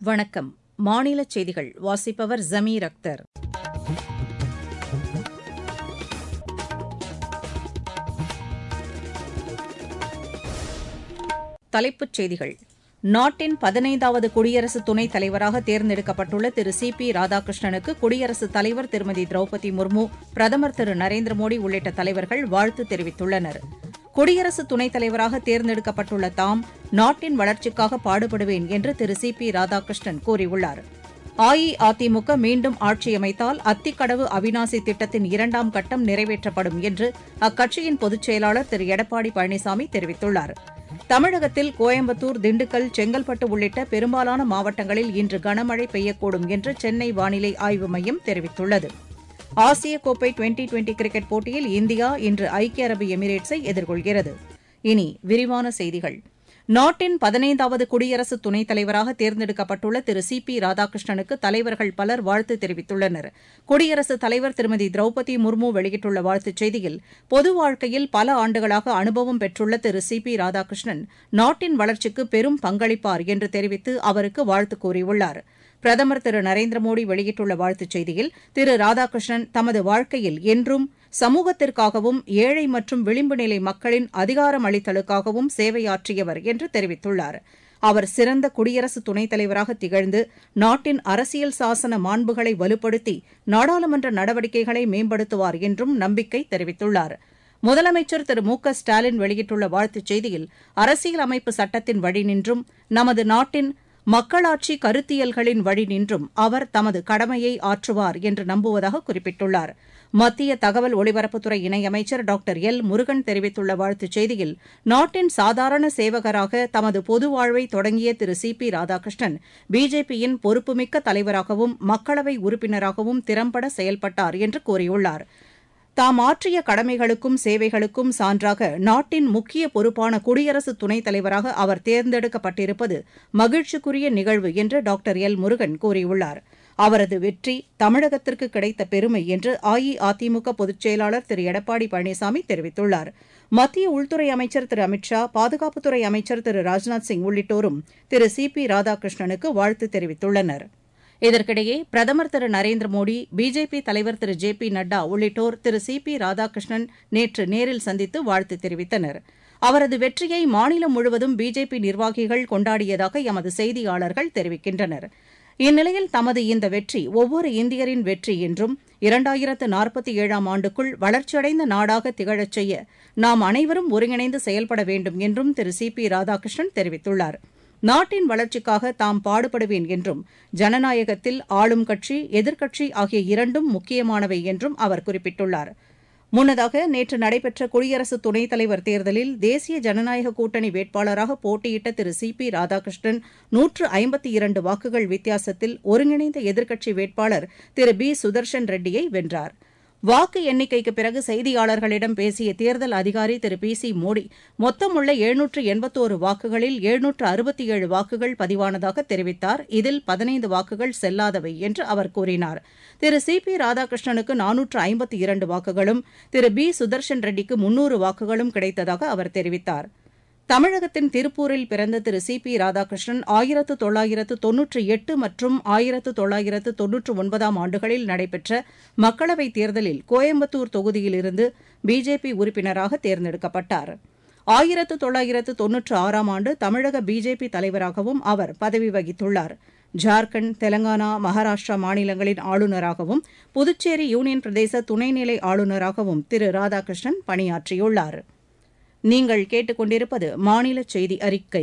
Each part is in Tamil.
வணக்கம் மாநிலச் செய்திகள் வாசிப்பவர் ஜமீர் அக்தர் தலைப்புச் செய்திகள் நாட்டின் பதினைந்தாவது குடியரசு துணைத் தலைவராக தேர்ந்தெடுக்கப்பட்டுள்ள திரு சி பி ராதாகிருஷ்ணனுக்கு குடியரசுத் தலைவர் திருமதி திரௌபதி முர்மு பிரதமர் திரு நரேந்திர மோடி உள்ளிட்ட தலைவர்கள் வாழ்த்து தெரிவித்துள்ளனர் குடியரசு துணைத் தலைவராக தேர்ந்தெடுக்கப்பட்டுள்ள தாம் நாட்டின் வளர்ச்சிக்காக பாடுபடுவேன் என்று திரு சி பி ராதாகிருஷ்ணன் கூறியுள்ளார் அஇஅதிமுக மீண்டும் ஆட்சியமைத்தால் அத்திக்கடவு அவினாசி திட்டத்தின் இரண்டாம் கட்டம் நிறைவேற்றப்படும் என்று அக்கட்சியின் பொதுச் செயலாளர் திரு எடப்பாடி பழனிசாமி தெரிவித்துள்ளார் தமிழகத்தில் கோயம்புத்தூர் திண்டுக்கல் செங்கல்பட்டு உள்ளிட்ட பெரும்பாலான மாவட்டங்களில் இன்று கனமழை பெய்யக்கூடும் என்று சென்னை வானிலை ஆய்வு மையம் தெரிவித்துள்ளது ஆசிய கோப்பை டுவெண்டி டுவெண்டி கிரிக்கெட் போட்டியில் இந்தியா இன்று ஐக்கிய அரபு எமிரேட்ஸை எதிர்கொள்கிறது இனி விரிவான செய்திகள் நாட்டின் பதினைந்தாவது குடியரசு துணைத் தலைவராக தேர்ந்தெடுக்கப்பட்டுள்ள திரு சி பி ராதாகிருஷ்ணனுக்கு தலைவர்கள் பலர் வாழ்த்து தெரிவித்துள்ளனர் குடியரசுத் தலைவர் திருமதி திரௌபதி முர்மு வெளியிட்டுள்ள வாழ்த்துச் செய்தியில் பொது வாழ்க்கையில் பல ஆண்டுகளாக அனுபவம் பெற்றுள்ள திரு சி பி ராதாகிருஷ்ணன் நாட்டின் வளர்ச்சிக்கு பெரும் பங்களிப்பார் என்று தெரிவித்து அவருக்கு வாழ்த்து கூறியுள்ளார் பிரதமர் திரு நரேந்திர மோடி வெளியிட்டுள்ள வாழ்த்துச் செய்தியில் திரு ராதாகிருஷ்ணன் தமது வாழ்க்கையில் என்றும் சமூகத்திற்காகவும் ஏழை மற்றும் விளிம்பு நிலை மக்களின் அதிகாரம் அளித்தலுக்காகவும் சேவையாற்றியவர் என்று தெரிவித்துள்ளார் அவர் சிறந்த குடியரசு துணைத் தலைவராக திகழ்ந்து நாட்டின் அரசியல் சாசன மாண்புகளை வலுப்படுத்தி நாடாளுமன்ற நடவடிக்கைகளை மேம்படுத்துவார் என்றும் நம்பிக்கை தெரிவித்துள்ளார் முதலமைச்சர் திரு மு க ஸ்டாலின் வெளியிட்டுள்ள வாழ்த்துச் செய்தியில் அரசியலமைப்பு சட்டத்தின் வழி நின்றும் நமது நாட்டின் மக்களாட்சி கருத்தியல்களின் வழி நின்றும் அவர் தமது கடமையை ஆற்றுவார் என்று நம்புவதாக குறிப்பிட்டுள்ளார் மத்திய தகவல் ஒலிபரப்புத்துறை இணையமைச்சர் டாக்டர் எல் முருகன் தெரிவித்துள்ள வாழ்த்துச் செய்தியில் நாட்டின் சாதாரண சேவகராக தமது பொது வாழ்வை தொடங்கிய திரு சி பி ராதாகிருஷ்ணன் பிஜேபியின் பொறுப்புமிக்க தலைவராகவும் மக்களவை உறுப்பினராகவும் திறம்பட செயல்பட்டார் என்று கூறியுள்ளார் தாம் ஆற்றிய கடமைகளுக்கும் சேவைகளுக்கும் சான்றாக நாட்டின் முக்கிய பொறுப்பான குடியரசு துணைத் தலைவராக அவர் தேர்ந்தெடுக்கப்பட்டிருப்பது மகிழ்ச்சிக்குரிய நிகழ்வு என்று டாக்டர் எல் முருகன் கூறியுள்ளார் அவரது வெற்றி தமிழகத்திற்கு கிடைத்த பெருமை என்று அஇஅதிமுக பொதுச் செயலாளர் திரு எடப்பாடி பழனிசாமி தெரிவித்துள்ளார் மத்திய உள்துறை அமைச்சர் திரு அமித் ஷா பாதுகாப்புத்துறை அமைச்சர் திரு ராஜ்நாத் சிங் உள்ளிட்டோரும் திரு சி பி ராதாகிருஷ்ணனுக்கு வாழ்த்து தெரிவித்துள்ளனா் இதற்கிடையே பிரதமர் திரு நரேந்திர மோடி பிஜேபி தலைவர் திரு ஜே பி நட்டா உள்ளிட்டோர் திரு சி பி ராதாகிருஷ்ணன் நேற்று நேரில் சந்தித்து வாழ்த்து தெரிவித்தனர் அவரது வெற்றியை மாநிலம் முழுவதும் பிஜேபி நிர்வாகிகள் கொண்டாடியதாக எமது செய்தியாளர்கள் தெரிவிக்கின்றனர் இந்நிலையில் தமது இந்த வெற்றி ஒவ்வொரு இந்தியரின் வெற்றி என்றும் இரண்டாயிரத்து நாற்பத்தி ஏழாம் ஆண்டுக்குள் வளர்ச்சியடைந்த நாடாக திகழச் செய்ய நாம் அனைவரும் ஒருங்கிணைந்து செயல்பட வேண்டும் என்றும் திரு சி பி ராதாகிருஷ்ணன் தெரிவித்துள்ளாா் நாட்டின் வளர்ச்சிக்காக தாம் பாடுபடுவேன் என்றும் ஜனநாயகத்தில் ஆளும் கட்சி எதிர்க்கட்சி ஆகிய இரண்டும் முக்கியமானவை என்றும் அவர் குறிப்பிட்டுள்ளார் முன்னதாக நேற்று நடைபெற்ற குடியரசு துணைத் தலைவர் தேர்தலில் தேசிய ஜனநாயக கூட்டணி வேட்பாளராக போட்டியிட்ட திரு சி பி ராதாகிருஷ்ணன் நூற்று ஐம்பத்தி இரண்டு வாக்குகள் வித்தியாசத்தில் ஒருங்கிணைந்த எதிர்க்கட்சி வேட்பாளர் திரு பி சுதர்ஷன் ரெட்டியை வென்றார் வாக்கு எண்ணிக்கைக்கு பிறகு செய்தியாளர்களிடம் பேசிய தேர்தல் அதிகாரி திரு பி சி மோடி மொத்தமுள்ள எழுநூற்று எண்பத்தோரு வாக்குகளில் எழுநூற்று அறுபத்தி ஏழு வாக்குகள் பதிவானதாக தெரிவித்தார் இதில் பதினைந்து வாக்குகள் செல்லாதவை என்று அவர் கூறினார் திரு சி பி ராதாகிருஷ்ணனுக்கு நானூற்று ஐம்பத்தி இரண்டு வாக்குகளும் திரு பி சுதர்ஷன் ரெட்டிக்கு முன்னூறு வாக்குகளும் கிடைத்ததாக அவர் தெரிவித்தார் தமிழகத்தின் திருப்பூரில் பிறந்த திரு சி பி ராதாகிருஷ்ணன் ஆயிரத்து தொள்ளாயிரத்து தொன்னூற்றி எட்டு மற்றும் ஆயிரத்து தொள்ளாயிரத்து தொன்னூற்று ஒன்பதாம் ஆண்டுகளில் நடைபெற்ற மக்களவைத் தேர்தலில் கோயம்புத்தூர் தொகுதியிலிருந்து பிஜேபி உறுப்பினராக தேர்ந்தெடுக்கப்பட்டார் ஆயிரத்து தொள்ளாயிரத்து தொன்னூற்று ஆறாம் ஆண்டு தமிழக பிஜேபி தலைவராகவும் அவர் பதவி வகித்துள்ளார் ஜார்க்கண்ட் தெலங்கானா மகாராஷ்டிரா மாநிலங்களின் ஆளுநராகவும் புதுச்சேரி யூனியன் பிரதேச துணைநிலை ஆளுநராகவும் திரு ராதாகிருஷ்ணன் பணியாற்றியுள்ளார் நீங்கள் கேட்டுக்கொண்டிருப்பது மாநில செய்தி அறிக்கை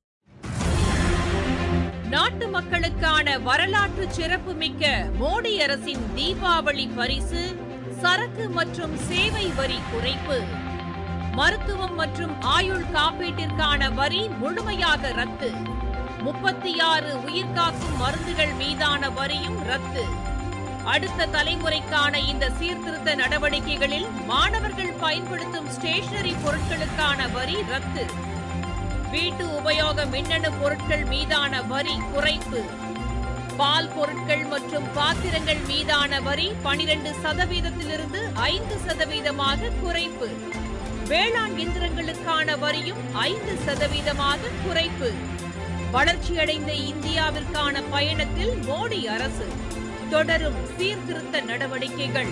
நாட்டு மக்களுக்கான வரலாற்று சிறப்புமிக்க மோடி அரசின் தீபாவளி பரிசு சரக்கு மற்றும் சேவை வரி குறைப்பு மருத்துவம் மற்றும் ஆயுள் காப்பீட்டிற்கான வரி முழுமையாக ரத்து முப்பத்தி ஆறு உயிர்காக்கும் மருந்துகள் மீதான வரியும் ரத்து அடுத்த தலைமுறைக்கான இந்த சீர்திருத்த நடவடிக்கைகளில் மாணவர்கள் பயன்படுத்தும் ஸ்டேஷனரி பொருட்களுக்கான வரி ரத்து வீட்டு உபயோக மின்னணு பொருட்கள் மீதான வரி குறைப்பு பால் பொருட்கள் மற்றும் பாத்திரங்கள் மீதான வரி பனிரெண்டு சதவீதத்திலிருந்து ஐந்து சதவீதமாக குறைப்பு வேளாண் இயந்திரங்களுக்கான வரியும் ஐந்து சதவீதமாக குறைப்பு வளர்ச்சியடைந்த இந்தியாவிற்கான பயணத்தில் மோடி அரசு தொடரும் சீர்திருத்த நடவடிக்கைகள்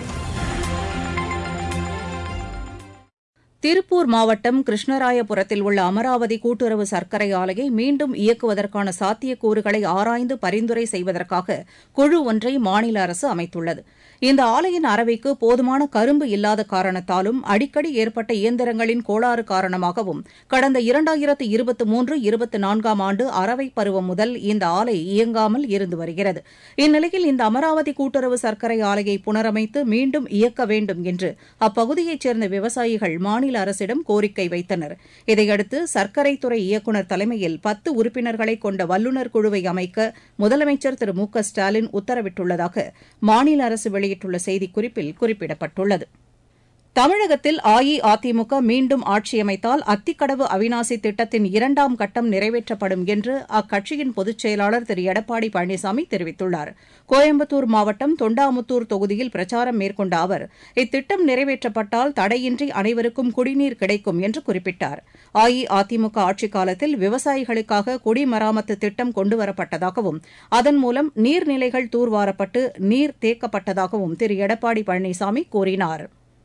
திருப்பூர் மாவட்டம் கிருஷ்ணராயபுரத்தில் உள்ள அமராவதி கூட்டுறவு சர்க்கரை ஆலையை மீண்டும் இயக்குவதற்கான சாத்தியக்கூறுகளை ஆராய்ந்து பரிந்துரை செய்வதற்காக குழு ஒன்றை மாநில அரசு அமைத்துள்ளது இந்த ஆலையின் அரவைக்கு போதுமான கரும்பு இல்லாத காரணத்தாலும் அடிக்கடி ஏற்பட்ட இயந்திரங்களின் கோளாறு காரணமாகவும் கடந்த இரண்டாயிரத்து இருபத்தி மூன்று இருபத்தி நான்காம் ஆண்டு அரவை பருவம் முதல் இந்த ஆலை இயங்காமல் இருந்து வருகிறது இந்நிலையில் இந்த அமராவதி கூட்டுறவு சர்க்கரை ஆலையை புனரமைத்து மீண்டும் இயக்க வேண்டும் என்று அப்பகுதியைச் சேர்ந்த விவசாயிகள் மாநில அரசிடம் கோரிக்கை வைத்தனர் இதையடுத்து சர்க்கரைத்துறை இயக்குநர் தலைமையில் பத்து உறுப்பினர்களை கொண்ட வல்லுநர் குழுவை அமைக்க முதலமைச்சர் திரு மு க ஸ்டாலின் உத்தரவிட்டுள்ளதாக மாநில அரசு வெளியிட்டுள்ள செய்திக்குறிப்பில் குறிப்பிடப்பட்டுள்ளது தமிழகத்தில் அஇஅதிமுக மீண்டும் ஆட்சியமைத்தால் அத்திக்கடவு அவினாசி திட்டத்தின் இரண்டாம் கட்டம் நிறைவேற்றப்படும் என்று அக்கட்சியின் பொதுச் செயலாளர் திரு எடப்பாடி பழனிசாமி தெரிவித்துள்ளார் கோயம்புத்தூர் மாவட்டம் தொண்டாமுத்தூர் தொகுதியில் பிரச்சாரம் மேற்கொண்ட அவர் இத்திட்டம் நிறைவேற்றப்பட்டால் தடையின்றி அனைவருக்கும் குடிநீர் கிடைக்கும் என்று குறிப்பிட்டார் அஇஅதிமுக ஆட்சிக் காலத்தில் விவசாயிகளுக்காக குடிமராமத்து திட்டம் கொண்டுவரப்பட்டதாகவும் அதன் மூலம் நீர்நிலைகள் தூர்வாரப்பட்டு நீர் தேக்கப்பட்டதாகவும் திரு எடப்பாடி பழனிசாமி கூறினாா்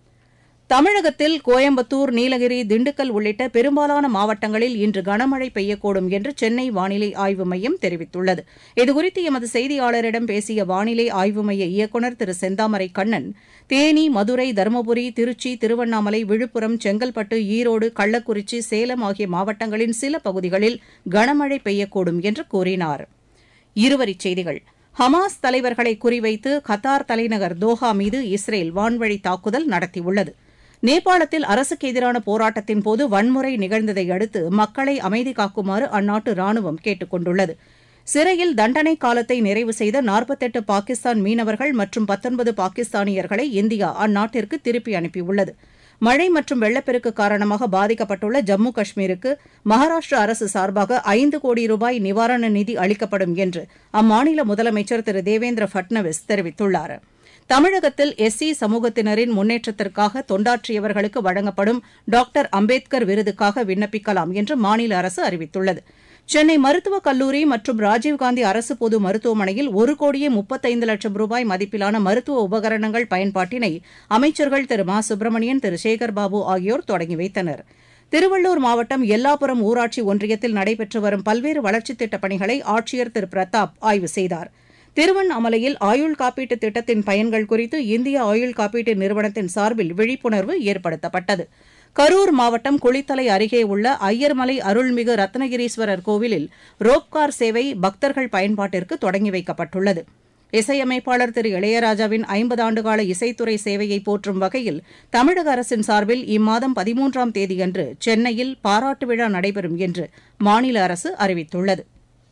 தமிழகத்தில் கோயம்புத்தூர் நீலகிரி திண்டுக்கல் உள்ளிட்ட பெரும்பாலான மாவட்டங்களில் இன்று கனமழை பெய்யக்கூடும் என்று சென்னை வானிலை ஆய்வு மையம் தெரிவித்துள்ளது இதுகுறித்து எமது செய்தியாளரிடம் பேசிய வானிலை ஆய்வு மைய இயக்குநர் திரு செந்தாமரை கண்ணன் தேனி மதுரை தருமபுரி திருச்சி திருவண்ணாமலை விழுப்புரம் செங்கல்பட்டு ஈரோடு கள்ளக்குறிச்சி சேலம் ஆகிய மாவட்டங்களின் சில பகுதிகளில் கனமழை பெய்யக்கூடும் என்று கூறினார் இருவரிச் செய்திகள் ஹமாஸ் தலைவர்களை குறிவைத்து கத்தார் தலைநகர் தோஹா மீது இஸ்ரேல் வான்வழி தாக்குதல் நடத்தியுள்ளது நேபாளத்தில் அரசுக்கு எதிரான போராட்டத்தின் போது வன்முறை நிகழ்ந்ததை அடுத்து மக்களை அமைதி காக்குமாறு அந்நாட்டு ராணுவம் கேட்டுக் கொண்டுள்ளது சிறையில் தண்டனை காலத்தை நிறைவு செய்த நாற்பத்தெட்டு பாகிஸ்தான் மீனவர்கள் மற்றும் பத்தொன்பது பாகிஸ்தானியர்களை இந்தியா அந்நாட்டிற்கு திருப்பி அனுப்பியுள்ளது மழை மற்றும் வெள்ளப்பெருக்கு காரணமாக பாதிக்கப்பட்டுள்ள ஜம்மு காஷ்மீருக்கு மகாராஷ்டிரா அரசு சார்பாக ஐந்து கோடி ரூபாய் நிவாரண நிதி அளிக்கப்படும் என்று அம்மாநில முதலமைச்சர் திரு தேவேந்திர பட்னவிஸ் தெரிவித்துள்ளாா் தமிழகத்தில் எஸ்சி சமூகத்தினரின் முன்னேற்றத்திற்காக தொண்டாற்றியவர்களுக்கு வழங்கப்படும் டாக்டர் அம்பேத்கர் விருதுக்காக விண்ணப்பிக்கலாம் என்று மாநில அரசு அறிவித்துள்ளது சென்னை மருத்துவக் கல்லூரி மற்றும் ராஜீவ்காந்தி அரசு பொது மருத்துவமனையில் ஒரு கோடியே முப்பத்தைந்து லட்சம் ரூபாய் மதிப்பிலான மருத்துவ உபகரணங்கள் பயன்பாட்டினை அமைச்சர்கள் திரு மா சுப்பிரமணியன் திரு சேகர்பாபு ஆகியோர் தொடங்கி வைத்தனர் திருவள்ளூர் மாவட்டம் எல்லாப்புரம் ஊராட்சி ஒன்றியத்தில் நடைபெற்று வரும் பல்வேறு வளர்ச்சித் திட்டப் பணிகளை ஆட்சியர் திரு பிரதாப் ஆய்வு செய்தார் திருவண்ணாமலையில் ஆயுள் காப்பீட்டு திட்டத்தின் பயன்கள் குறித்து இந்திய ஆயுள் காப்பீட்டு நிறுவனத்தின் சார்பில் விழிப்புணர்வு ஏற்படுத்தப்பட்டது கரூர் மாவட்டம் குளித்தலை அருகே உள்ள ஐயர்மலை அருள்மிகு ரத்னகிரீஸ்வரர் கோவிலில் ரோப்கார் சேவை பக்தர்கள் பயன்பாட்டிற்கு தொடங்கி வைக்கப்பட்டுள்ளது இசையமைப்பாளர் திரு இளையராஜாவின் ஐம்பது ஆண்டுகால இசைத்துறை சேவையை போற்றும் வகையில் தமிழக அரசின் சார்பில் இம்மாதம் பதிமூன்றாம் தேதியன்று சென்னையில் பாராட்டு விழா நடைபெறும் என்று மாநில அரசு அறிவித்துள்ளது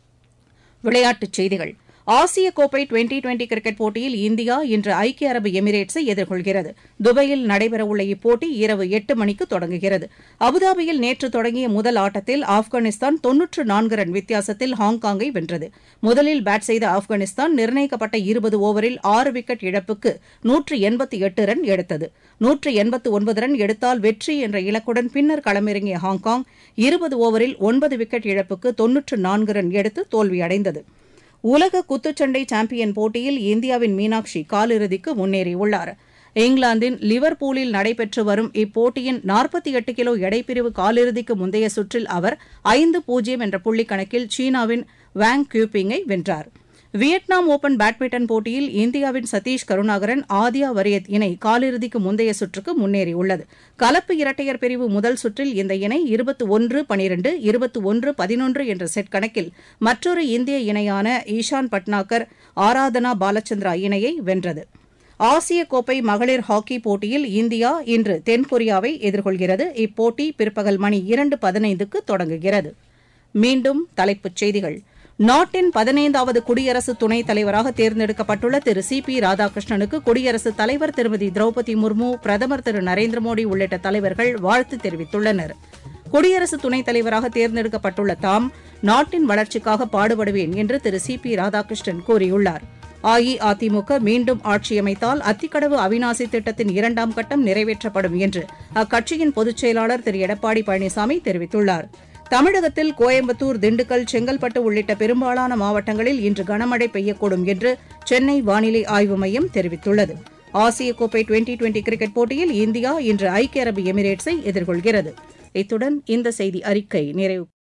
விளையாட்டுச் செய்திகள் ஆசிய கோப்பை டுவெண்டி டுவெண்டி கிரிக்கெட் போட்டியில் இந்தியா இன்று ஐக்கிய அரபு எமிரேட்ஸை எதிர்கொள்கிறது துபாயில் நடைபெறவுள்ள இப்போட்டி இரவு எட்டு மணிக்கு தொடங்குகிறது அபுதாபியில் நேற்று தொடங்கிய முதல் ஆட்டத்தில் ஆப்கானிஸ்தான் தொன்னூற்று நான்கு ரன் வித்தியாசத்தில் ஹாங்காங்கை வென்றது முதலில் பேட் செய்த ஆப்கானிஸ்தான் நிர்ணயிக்கப்பட்ட இருபது ஓவரில் ஆறு விக்கெட் இழப்புக்கு நூற்று எண்பத்தி எட்டு ரன் எடுத்தது நூற்று எண்பத்து ஒன்பது ரன் எடுத்தால் வெற்றி என்ற இலக்குடன் பின்னர் களமிறங்கிய ஹாங்காங் இருபது ஓவரில் ஒன்பது விக்கெட் இழப்புக்கு தொன்னூற்று நான்கு ரன் எடுத்து தோல்வியடைந்தது உலக குத்துச்சண்டை சாம்பியன் போட்டியில் இந்தியாவின் மீனாட்சி காலிறுதிக்கு முன்னேறியுள்ளார் இங்கிலாந்தின் லிவர்பூலில் நடைபெற்று வரும் இப்போட்டியின் நாற்பத்தி எட்டு கிலோ எடைப்பிரிவு காலிறுதிக்கு முந்தைய சுற்றில் அவர் ஐந்து பூஜ்ஜியம் என்ற புள்ளி கணக்கில் சீனாவின் வாங் கியூபிங்கை வென்றார் வியட்நாம் ஓபன் பேட்மிண்டன் போட்டியில் இந்தியாவின் சதீஷ் கருணாகரன் ஆதியா வரியத் இணை காலிறுதிக்கு முந்தைய சுற்றுக்கு முன்னேறியுள்ளது கலப்பு இரட்டையர் பிரிவு முதல் சுற்றில் இந்த இணை இருபத்தி ஒன்று பனிரெண்டு இருபத்தி ஒன்று பதினொன்று என்ற செட் கணக்கில் மற்றொரு இந்திய இணையான ஈஷான் பட்னாகர் ஆராதனா பாலச்சந்திரா இணையை வென்றது ஆசிய கோப்பை மகளிர் ஹாக்கி போட்டியில் இந்தியா இன்று தென்கொரியாவை எதிர்கொள்கிறது இப்போட்டி பிற்பகல் மணி இரண்டு பதினைந்துக்கு தொடங்குகிறது மீண்டும் தலைப்புச் செய்திகள் நாட்டின் பதினைந்தாவது குடியரசு துணைத் தலைவராக தேர்ந்தெடுக்கப்பட்டுள்ள திரு சி பி ராதாகிருஷ்ணனுக்கு குடியரசுத் தலைவர் திருமதி திரௌபதி முர்மு பிரதமர் திரு நரேந்திர மோடி உள்ளிட்ட தலைவர்கள் வாழ்த்து தெரிவித்துள்ளனர் குடியரசு துணைத் தலைவராக தேர்ந்தெடுக்கப்பட்டுள்ள தாம் நாட்டின் வளர்ச்சிக்காக பாடுபடுவேன் என்று திரு சி பி ராதாகிருஷ்ணன் கூறியுள்ளார் அஇஅதிமுக மீண்டும் ஆட்சியமைத்தால் அத்திக்கடவு அவினாசி திட்டத்தின் இரண்டாம் கட்டம் நிறைவேற்றப்படும் என்று அக்கட்சியின் பொதுச் செயலாளர் திரு எடப்பாடி பழனிசாமி தெரிவித்துள்ளார் தமிழகத்தில் கோயம்புத்தூர் திண்டுக்கல் செங்கல்பட்டு உள்ளிட்ட பெரும்பாலான மாவட்டங்களில் இன்று கனமழை பெய்யக்கூடும் என்று சென்னை வானிலை ஆய்வு மையம் தெரிவித்துள்ளது ஆசிய கோப்பை டுவெண்டி டுவெண்டி கிரிக்கெட் போட்டியில் இந்தியா இன்று ஐக்கிய அரபு எமிரேட்ஸை எதிர்கொள்கிறது இத்துடன் இந்த செய்தி அறிக்கை நிறைவு